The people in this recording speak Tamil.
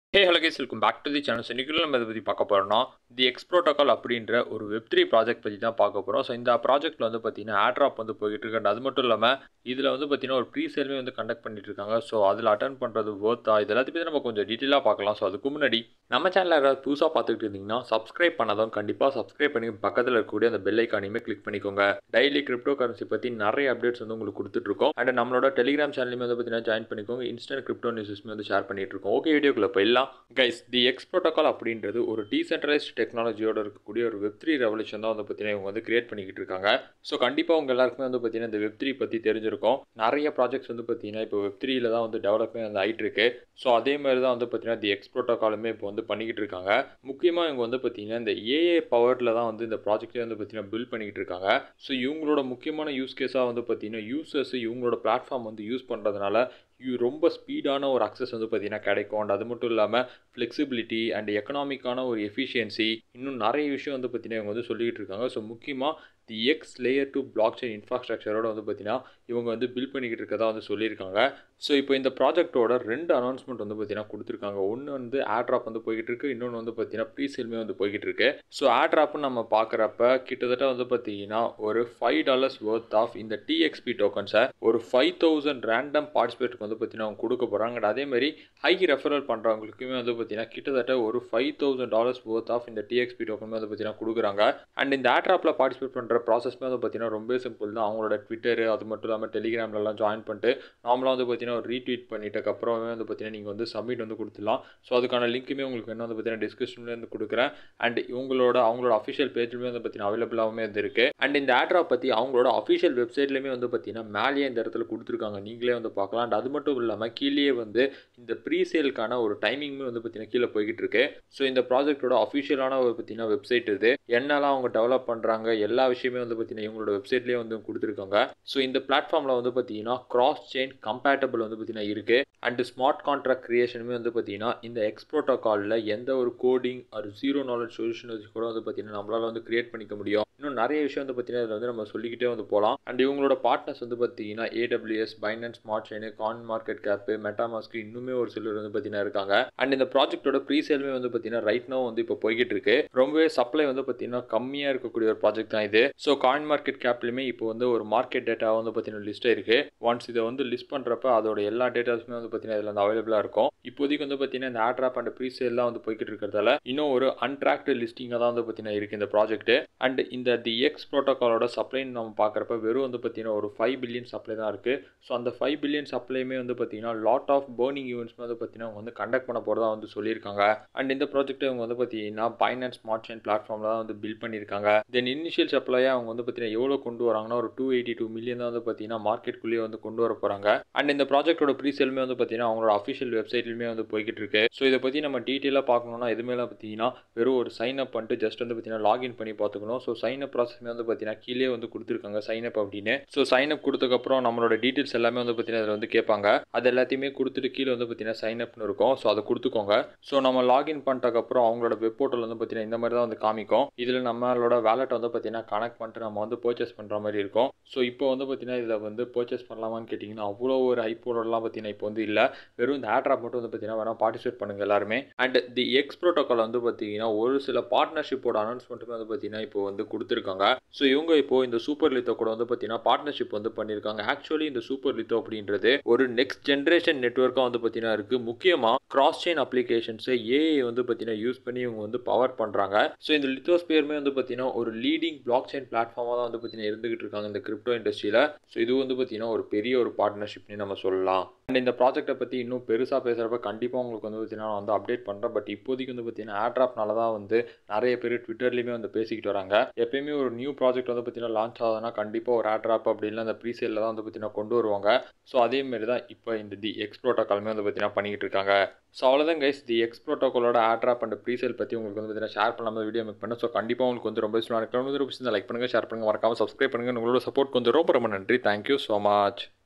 hey hello guys welcome back to the channel so இன்றைக்கி நம்ம இதை பற்றி பார்க்க போகிறோம்னா தி எக்ஸ் ப்ரோட்டோகால் அப்படின்ற ஒரு வெப் த்ரீ ப்ராஜெக்ட் பற்றி தான் பார்க்க போகிறோம் ஸோ இந்த ப்ராஜெக்ட்டில் வந்து பார்த்தீங்கன்னா ஆட்ராப் வந்து போயிட்டு இருக்கு அது மட்டும் இல்லாமல் இதில் வந்து பார்த்தீங்கன்னா ஒரு ப்ரீ சேலுமே வந்து கண்டக்ட் பண்ணிட்டு இருக்காங்க ஸோ அதில் அட்டன் பண்ணுறது ஒர்த்தா இது எல்லாத்தையும் பற்றி நம்ம கொஞ்சம் டீட்டெயிலாக பார்க்கலாம் ஸோ அதுக்கு முன்னாடி நம்ம சேனலில் யாராவது புதுசாக பார்த்துக்கிட்டு இருந்தீங்கன்னா சப்ஸ்கிரைப் பண்ணாதவங்க கண்டிப்பாக சப்ஸ்கிரைப் பண்ணி பக்கத்தில் இருக்கக்கூடிய அந்த பெல் ஐக்கானையுமே கிளிக் பண்ணிக்கோங்க டெய்லி கிரிப்டோ கரன்சி பற்றி நிறைய அப்டேட்ஸ் வந்து உங்களுக்கு கொடுத்துட்ருக்கோம் அண்ட் நம்மளோட டெலிகிராம் சேனலுமே வந்து பார்த்தீங்கன்னா ஜாயின் பண்ணிக்கோங்க இன்ஸ்டன்ட் கிரிப்டோ நியூஸஸ்மே வந்து ஷேர் பண்ணிட்டு இருக்கோம் ஓகே வீடியோக்குள்ள போயிடலாம் கைஸ் தி எக்ஸ் ப்ரோட்டோகால் அப்படின்றது ஒரு டீசென்ட்ரலைஸ்ட் டெக்னாலஜியோட இருக்கக்கூடிய ஒரு வெப் த்ரீ ரெவல்யூஷன் தான் வந்து பார்த்தீங்கன்னா இவங்க வந்து கிரியேட் பண்ணிக்கிட்டு இருக்காங்க ஸோ கண்டிப்பாக உங்க எல்லாருக்குமே வந்து பார்த்தீங்கன்னா இந்த வெப் த்ரீ பற்றி தெரிஞ்சிருக்கும் நிறைய ப்ராஜெக்ட்ஸ் வந்து பார்த்தீங்கன்னா இப்போ வெப் த்ரீல தான் வந்து டெவலப்மெண்ட் வந்து ஆயிட்டு இருக்கு ஸோ அதே மாதிரி தான் வந்து பார்த்தீங்கன்னா தி எக்ஸ் ப்ரோட்டோகாலுமே இப்போ வந்து பண்ணிக்கிட்டு இருக்காங்க முக்கியமாக இவங்க வந்து பார்த்தீங்கன்னா இந்த ஏஏ பவரில் தான் வந்து இந்த ப்ராஜெக்டே வந்து பார்த்தீங்கன்னா பில்ட் பண்ணிக்கிட்டு இருக்காங்க ஸோ இவங்களோட முக்கியமான யூஸ் கேஸாக வந்து பார்த்தீங்கன்னா யூசர்ஸ் இவங்களோட பிளாட்ஃபார்ம் வந்து யூஸ் பண்ணுறதுனால யூ ரொம்ப ஸ்பீடான ஒரு அக்சஸ் வந்து பார்த்தீங்கன்னா கிடைக்கும் அண்ட் அது மட்டும் இல்லாமல் ஃப்ளெக்சிபிலிட்டி அண்ட் எக்கனாமிக்கான ஒரு எஃபிஷியன்சி இன்னும் நிறைய விஷயம் வந்து பார்த்தீங்கன்னா இவங்க வந்து சொல்லிக்கிட்டு இருக்காங்க ஸோ முக்கியமாக the X layer two blockchain இன்ஃப்ராஸ்ட்ரக்சரோட வந்து பார்த்தீங்கன்னா இவங்க வந்து பில்ட் பண்ணிக்கிட்டு இருக்கதா வந்து சொல்லியிருக்காங்க ஸோ இப்போ இந்த ப்ராஜெக்ட்டோட ரெண்டு அனௌன்ஸ்மெண்ட் வந்து பார்த்தீங்கன்னா கொடுத்துருக்காங்க ஒன்று வந்து ஆட்ராப் வந்து போய்கிட்டு இருக்கு இன்னொன்று வந்து பார்த்தீங்கன்னா ப்ரீ சேல்மே வந்து போய்கிட்டு இருக்கு ஸோ ஆட்ராப்னு நம்ம பார்க்குறப்ப கிட்டத்தட்ட வந்து பார்த்தீங்கன்னா ஒரு ஃபைவ் டாலர்ஸ் ஒர்த் ஆஃப் இந்த டிஎக்ஸ்பி டோக்கன்ஸை ஒரு ஃபைவ் தௌசண்ட் ரேண்டம் பார்ட்டிசிபேட்டுக்கு வந்து பார்த்தீங்கன்னா அவங்க கொடுக்க போகிறாங்க அதே மாதிரி ஹை ரெஃபரல் பண்ணுறவங்களுக்குமே வந்து பார்த்தீங்கன்னா கிட்டத்தட்ட ஒரு five thousand dollars worth of இந்த டிஎக்ஸ்பி டோக்கன் வந்து பார்த்தீங்கன்னா கொடுக்குறாங்க அண்ட் இந்த ஆட்ராப்பில் பார்ட்டிசிபேட் பண்ணுற ப்ராசஸ்மே வந்து பார்த்தீங்கன்னா ரொம்ப சிம்பிள் தான் அவங்களோட ட்விட்டர் அது மட்டும் இல்லாமல் டெலிகிராம்லலாம் ஜாயின் பண்ணிட்டு நார்மலாக வந்து பார்த்தீங்கன்னா ஒரு ரீட்வீட் பண்ணிட்டக்கு அப்புறமே வந்து பார்த்தீங்கன்னா நீங்கள் வந்து சப்மிட் வந்து கொடுத்துடலாம் ஸோ அதுக்கான லிங்க்குமே உங்களுக்கு என்ன வந்து பார்த்தீங்கன்னா டிஸ்கிரிப்ஷன்லேயே வந்து கொடுக்குறேன் அண்ட் இவங்களோட அவங்களோட அஃபிஷியல் பேஜ்லேயுமே வந்து பார்த்தீங்கன்னா அவைலபிளாகவே வந்து இருக்குது அண்ட் இந்த ஆட்ராப் பற்றி அவங்களோட அஃபிஷியல் வெப்சைட்லேயுமே வந்து பார்த்தீங்கன்னா மேலேயே இந்த இடத்துல கொடுத்துருக்காங்க நீங்களே வந்து பார்க்கலாம் அண்ட் அது மட்டும் இல்லாமல் கீழேயே வந்து இந்த ப்ரீ சேலுக்கான ஒரு டைமிங்குமே வந்து பார்த்தீங்கன்னா கீழே போய்கிட்டு இருக்கு ஸோ இந்த ப்ராஜெக்ட்டோட அஃபிஷியலான ஒரு பார்த்தீங்கன்னா வெப்சைட் இது என்னெல்லாம் அவங்க டெவலப் பண்ணுறாங்க எல்லா விஷயமே வந்து பார்த்தீங்கன்னா இவங்களோட வெப்சைட்லேயே வந்து கொடுத்துருக்காங்க ஸோ இந்த பிளாட்ஃபார்மில் வந்து பார்த்தீங்கன்னா கிராஸ் செயின் கம்பேட்டபிள் வந்து பார்த்தீங்கன்னா இருக்குது அண்ட் ஸ்மார்ட் கான்ட்ராக்ட் கிரியேஷனுமே வந்து பார்த்தீங்கன்னா இந்த எக்ஸ் ப்ரோட்டோகாலில் எந்த ஒரு கோடிங் ஒரு ஜீரோ நாலேஜ் சொல்யூஷன் வச்சு கூட வந்து பார்த்தீங்கன்னா நம்மளால் வந்து கிரியேட் பண்ணிக்க முடியும் இன்னும் நிறைய விஷயம் வந்து பார்த்தீங்கன்னா இதில் வந்து நம்ம சொல்லிக்கிட்டே வந்து போகலாம் அண்ட் இவங்களோட பார்ட்னர்ஸ் வந்து பார்த்தீங்கன்னா AWS Binance smart chain CoinMarketCap மெட்டாமாஸ்க்கு இன்னுமே ஒரு சிலர் வந்து பார்த்தீங்கன்னா இருக்காங்க அண்ட் இந்த ப்ராஜெக்ட்டோட ப்ரீ சேலுமே வந்து பார்த்தீங்கன்னா ரைட் நோ வந்து இப்போ போய்கிட்டு இருக்கு ரொம்பவே சப்ளை வந்து பார்த்தீங்கன்னா கம்மியாக இருக்கக்கூடிய ஒரு ப்ராஜெக்ட் தான் இது ஸோ காயின் மார்க்கெட் கேப்லையுமே இப்போ வந்து ஒரு மார்க்கெட் டேட்டா வந்து பார்த்தீங்கன்னா லிஸ்ட் இருக்கு ஒன்ஸ் இதை வந்து லிஸ்ட் பண்ணுறப்ப அதோட எல்லா டேட்டாஸுமே வந்து பார்த்தீங்கன்னா இதில் வந்து அவைலபிளாக இருக்கும் இப்போதைக்கு வந்து பார்த்தீங்கன்னா இந்த ஆட்ராப் அண்ட் ப்ரீ சேல்லாம் வந்து போய்கிட்டு இருக்கிறதால இன்னும் ஒரு அன்ட்ராக்டு லிஸ்டிங்காக தான் வந்து பார்த்தீங்கன்னா இருக்குது இந்த ப்ராஜெக்ட் அண்ட் இந்த தி எக்ஸ் ப்ரோட்டோகாலோட சப்ளைன்னு நம்ம பார்க்குறப்ப வெறும் வந்து பார்த்தீங்கன்னா ஒரு ஃபைவ் பில்லியன் சப்ளை தான் இருக்குது ஸோ அந்த ஃபைவ் பில்லியன் சப்ளையுமே வந்து பார்த்தீங்கன்னா லாட் ஆஃப் பேர்னிங் ஈவெண்ட்ஸ் வந்து பார்த்தீங்கன்னா அவங்க வந்து கண்டக்ட் பண்ண போகிறதா வந்து சொல்லியிருக்காங்க அண்ட் இந்த ப்ராஜெக்ட் அவங்க வந்து பார்த்தீங்கன்னா பைனான்ஸ் ஸ்மார்ட் செயின் பிளாட்ஃபார்மில் தான் வந்து பில்ட் பண்ணியிருக்காங்க தென் இனிஷியல் சப்ளையாக அவங்க வந்து பார்த்தீங்கன்னா எவ்வளோ கொண்டு வராங்கன்னா ஒரு டூ எயிட்டி டூ மில்லியன் தான் வந்து பார்த்தீங்கன்னா மார்க்கெட்குள்ளேயே வந்து கொண்டு வர போகிறாங்க அண்ட் இந்த ப்ராஜெக்ட்டோட ப்ரீ சேலுமே வந்து பார்த்தீங்கன்னா அவங்களோட அஃபிஷியல் வெப்சைட்லையுமே வந்து போய்கிட்டு இருக்கு ஸோ இதை பற்றி நம்ம டீட்டெயிலாக பார்க்கணும்னா எதுவுமே பார்த்தீங்கன்னா வெறும் ஒரு சைன் அப் பண்ணிட்டு ஜஸ்ட் வந்து பார்த்தீங்கன்னா லாகின் பண்ணி பார்த்துக்கணும் ஸோ சைன் அப் ப்ராசஸ்மே வந்து பார்த்தீங்கன்னா கீழே வந்து கொடுத்துருக்காங்க சைன் அப் அப்படின்னு ஸோ சைன் அப் கொடுத்ததுக்கப்புறம் நம்மளோட டீட்டெயில்ஸ் எல்லாமே வந்து பார்த்தீங்கன்னா அதில் வந்து கேட்பாங்க அது எல்லாத்தையுமே கொடுத்துட்டு கீழே வந்து பார்த்தீங்கன்னா சைன் அப்னு இருக்கும் ஸோ அதை கொடுத்துக்கோங்க ஸோ நம்ம லாகின் பண்ணிட்டக்கப்புறம் அவங்களோட வெப் போர்ட்டல் வந்து பார்த்தீங்கன்னா இந்த மாதிரி தான் வந்து காமிக்கும் இதில் நம்மளோட வேலெட் வந்து பார்த்தீங்கன்னா கனெக்ட் பண்ணிட்டு நம்ம வந்து பர்ச்சேஸ் பண்ணுற மாதிரி இருக்கும் ஸோ இப்போ வந்து பார்த்தீங்கன்னா இதில் வந்து பர்ச்சேஸ் பண்ணலாமான்னு கேட்டிங்கன்னா அவ்வளோ ஒரு ஹைப்போர்டெல்லாம் பார்த்தீங்கன்னா இப்போ வந்து இல்லை வெறும் இந்த ஆட்ராப் மட்டும் வந்து பார்த்தீங்கன்னா வேணால் பார்ட்டிசிபேட் பண்ணுங்கள் எல்லாருமே அண்ட் தி எக்ஸ் ப்ரோட்டோக்கால் வந்து பார்த்தீங்கன்னா ஒரு சில பார்ட்னர்ஷிப்போட அனௌன்ஸ்மெண்ட்டுமே வந்து பார்த்தீங்கன்னா இப்போ வந்து கொடுத்துருக்காங்க ஸோ இவங்க இப்போ இந்த சூப்பர் லித்தோ கூட வந்து பார்த்தீங்கன்னா பார்ட்னர்ஷிப் வந்து பண்ணியிருக்காங்க ஆக்சுவலி இந்த சூப்பர் லித்தோ அப்படின்றது ஒரு நெக்ஸ்ட் ஜென்ரேஷன் நெட்ஒர்க்காக வந்து பார்த்தீங்கன்னா இருக்குது முக்கியமாக கிராஸ் செயின் அப்ளிகேஷன்ஸை ஏஐ வந்து பார்த்தீங்கன்னா யூஸ் பண்ணி இவங்க வந்து பவர் பண்ணுறாங்க ஸோ இந்த லித்தோஸ்பியருமே வந்து பார்த்தீங்கன்னா ஒரு லீடிங் பிளாக் செயின் பிளாட்ஃபார்மாக தான் வந்து பார்த்தீங்கன்னா இருந்துகிட்டு இருக்காங்க இந்த கிரிப்டோ இண்டஸ்ட்ரியில் ஸோ இது வந்து பார்த்தீங்கன்னா ஒரு பெரிய ஒரு பார்ட்னர்ஷிப்னு நம்ம சொல்லலாம் அண்ட் இந்த ப்ராஜெக்ட்டை பற்றி இன்னும் பெருசாக பேசுகிறப்ப கண்டிப்பாக உங்களுக்கு வந்து பார்த்தீங்கன்னா நான் வந்து அப்டேட் பண்ணுறேன் பட் இப்போதைக்கு வந்து பார்த்தீங்கன்னா ஆட்ராப்னால தான் வந்து நிறைய பேர் ட்விட்டர்லேயுமே வந்து பேசிக்கிட்டு வராங்க எப்பயுமே ஒரு நியூ ப்ராஜெக்ட் வந்து பார்த்தீங்கன்னா லான்ச் ஆகுதுன்னா கண்டிப்பாக ஒரு ஆட்ராப் அப்படின்னா அந்த ப்ரீசேலில் தான் வந்து பார்த்தீங்கன்னா கொண்டு வருவாங்க ஸோ அதேமாரி தான் இப்போ இந்த தி எக்ஸ் ப்ரோட்டோக்காலுமே வந்து பார்த்தீங்கன்னா பண்ணிக்கிட்டு இருக்காங்க ஸோ அவ்வளோதான் கைஸ் தி எக்ஸ் ப்ரோட்டோக்காலோட ஆட்ராப் அண்ட் ப்ரீசேல் பற்றி உங்களுக்கு வந்து பார்த்தீங்கன்னா ஷேர் பண்ணாமல் வீடியோ மேக் பண்ண ஸோ கண்டிப்பாக உங்களுக்கு வந்து ரொம்ப யூஸ்ஃபுல்லாக இருக்கலாம் வந்து லைக் பண்ணுங்கள் ஷேர் பண்ணுங்கள் மறக்காமல் சப்ஸ்கிரைப் பண்ணுங்கள் உங்களோட சப்போர்ட் கொஞ்சம் ரொம்ப ரொம்ப நன்றி தேங்க்யூ ஸோ மச்